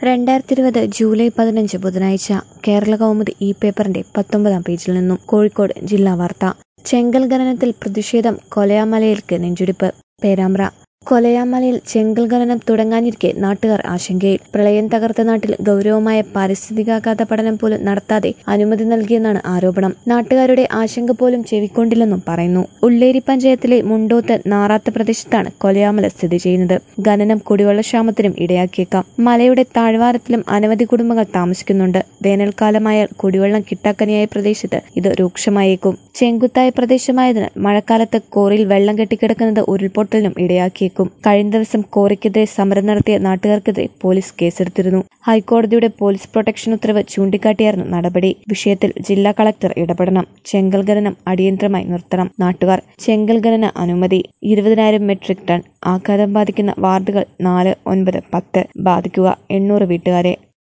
രണ്ടായിരത്തി ഇരുപത് ജൂലൈ പതിനഞ്ച് ബുധനാഴ്ച കേരള കൗമുദി ഇ പേപ്പറിന്റെ പത്തൊമ്പതാം പേജിൽ നിന്നും കോഴിക്കോട് ജില്ലാ വാർത്ത ചെങ്കൽ ഖനനത്തിൽ പ്രതിഷേധം കൊലയാമലയിൽക്ക് നെഞ്ചുടിപ്പ് പേരാമ്പ്ര കൊലയാമലയിൽ ചെങ്കൽ ഖനനം തുടങ്ങാനിരിക്കെ നാട്ടുകാർ ആശങ്കയിൽ പ്രളയം തകർത്ത നാട്ടിൽ ഗൗരവമായ പാരിസ്ഥിതികാഘാത പഠനം പോലും നടത്താതെ അനുമതി നൽകിയെന്നാണ് ആരോപണം നാട്ടുകാരുടെ ആശങ്ക പോലും ചെവിക്കൊണ്ടില്ലെന്നും പറയുന്നു ഉള്ളേരി പഞ്ചായത്തിലെ മുണ്ടോത്ത് നാറാത്ത പ്രദേശത്താണ് കൊലയാമല സ്ഥിതി ചെയ്യുന്നത് ഖനനം കുടിവെള്ളക്ഷാമത്തിനും ഇടയാക്കിയേക്കാം മലയുടെ താഴ്വാരത്തിലും അനവധി കുടുംബങ്ങൾ താമസിക്കുന്നുണ്ട് വേനൽക്കാലമായാൽ കുടിവെള്ളം കിട്ടാക്കനിയായ പ്രദേശത്ത് ഇത് രൂക്ഷമായേക്കും ചെങ്കുത്തായ പ്രദേശമായതിനാൽ മഴക്കാലത്ത് കോറിയിൽ വെള്ളം കെട്ടിക്കിടക്കുന്നത് ഉരുൾപൊട്ടലിനും ഇടയാക്കിയേക്കും കഴിഞ്ഞ ദിവസം കോറിക്കെതിരെ സമരം നടത്തിയ നാട്ടുകാർക്കെതിരെ പോലീസ് കേസെടുത്തിരുന്നു ഹൈക്കോടതിയുടെ പോലീസ് പ്രൊട്ടക്ഷൻ ഉത്തരവ് ചൂണ്ടിക്കാട്ടിയായിരുന്നു നടപടി വിഷയത്തിൽ ജില്ലാ കളക്ടർ ഇടപെടണം ചെങ്കൽ ഖനനം അടിയന്തരമായി നിർത്തണം നാട്ടുകാർ ചെങ്കൽ ഖനന അനുമതി ഇരുപതിനായിരം മെട്രിക് ടൺ ആഘാതം ബാധിക്കുന്ന വാർഡുകൾ നാല് ഒൻപത് പത്ത് ബാധിക്കുക എണ്ണൂറ് വീട്ടുകാരെ